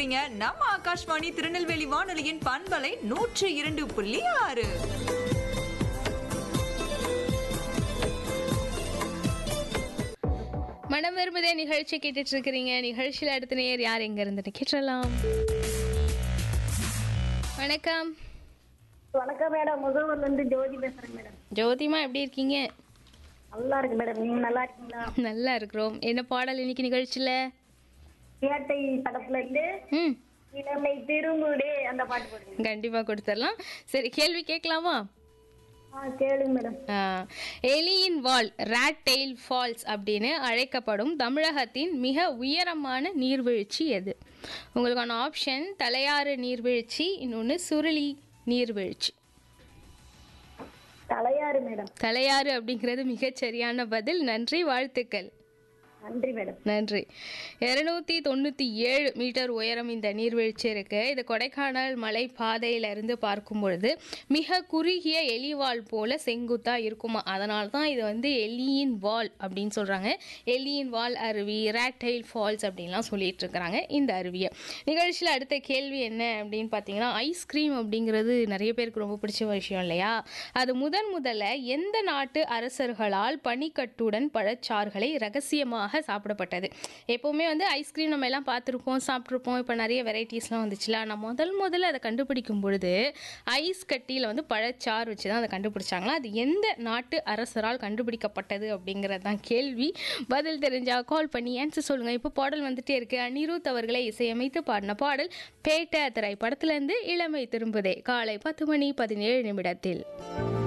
இருக்கிறீங்க நம்ம ஆகாஷ்வாணி திருநெல்வேலி வானொலியின் பண்பலை நூற்று இரண்டு புள்ளி ஆறு மனம் விரும்புதே நிகழ்ச்சி கேட்டுட்டு இருக்கிறீங்க நிகழ்ச்சியில் அடுத்த நேர் யார் எங்க இருந்து கேட்டலாம் வணக்கம் வணக்கம் மேடம் முகவூர்ல இருந்து ஜோதி பேசுறேன் மேடம் ஜோதிமா எப்படி இருக்கீங்க நல்லா இருக்கு மேடம் நீங்க நல்லா இருக்கீங்களா நல்லா இருக்கிறோம் என்ன பாடல் இன்னைக்கு நிகழ்ச்சியில கேட்டை படத்துல இருந்து ம் இளமை திரும்புடே அந்த பாட்டு போடுங்க கண்டிப்பா கொடுத்துடலாம் சரி கேள்வி கேட்கலாமா ஆ கேளுங்க மேடம் ஆ, எலியின் வால் ராட் டெயில் ஃபால்ஸ் அப்படின்னு அழைக்கப்படும் தமிழகத்தின் மிக உயரமான நீர்வீழ்ச்சி எது உங்களுக்கான ஆப்ஷன் தலையாறு நீர்வீழ்ச்சி இன்னொன்று சுருளி நீர்வீழ்ச்சி தலையாறு மேடம் தலையாறு அப்படிங்கிறது மிகச் சரியான பதில் நன்றி வாழ்த்துக்கள் நன்றி மேடம் நன்றி இருநூத்தி தொண்ணூற்றி ஏழு மீட்டர் உயரம் இந்த நீர்வீழ்ச்சி இருக்கு இது கொடைக்கானல் மலை பாதையில இருந்து பார்க்கும் பொழுது மிக குறுகிய எலிவால் போல செங்குத்தா இருக்குமா அதனால தான் இது வந்து எலியின் வால் அப்படின்னு சொல்றாங்க எலியின் வால் அருவி ரேட்டைல் ஃபால்ஸ் அப்படின்லாம் சொல்லிட்டு இருக்கிறாங்க இந்த அருவியை நிகழ்ச்சியில் அடுத்த கேள்வி என்ன அப்படின்னு பார்த்தீங்கன்னா ஐஸ்கிரீம் அப்படிங்கிறது நிறைய பேருக்கு ரொம்ப பிடிச்ச விஷயம் இல்லையா அது முதன் முதல்ல எந்த நாட்டு அரசர்களால் பனிக்கட்டுடன் பழச்சாறுகளை ரகசியமாக சாப்பிடப்பட்டது எப்போவுமே வந்து ஐஸ்கிரீம் நம்ம எல்லாம் பார்த்துருப்போம் சாப்பிட்ருப்போம் இப்போ நிறைய வெரைட்டிஸ்லாம் வந்துச்சுல ஆனால் முதல் முதல்ல அதை கண்டுபிடிக்கும் பொழுது ஐஸ் கட்டியில் வந்து பழச்சாறு வச்சு தான் அதை கண்டுபிடிச்சாங்களா அது எந்த நாட்டு அரசரால் கண்டுபிடிக்கப்பட்டது அப்படிங்கிறது தான் கேள்வி பதில் தெரிஞ்சா கால் பண்ணி ஆன்சர் சொல்லுங்கள் இப்போ பாடல் வந்துட்டே இருக்கு அனிருத் அவர்களை இசையமைத்து பாடின பாடல் பேட்ட திரைப்படத்திலேருந்து இளமை திரும்புதே காலை பத்து மணி பதினேழு நிமிடத்தில்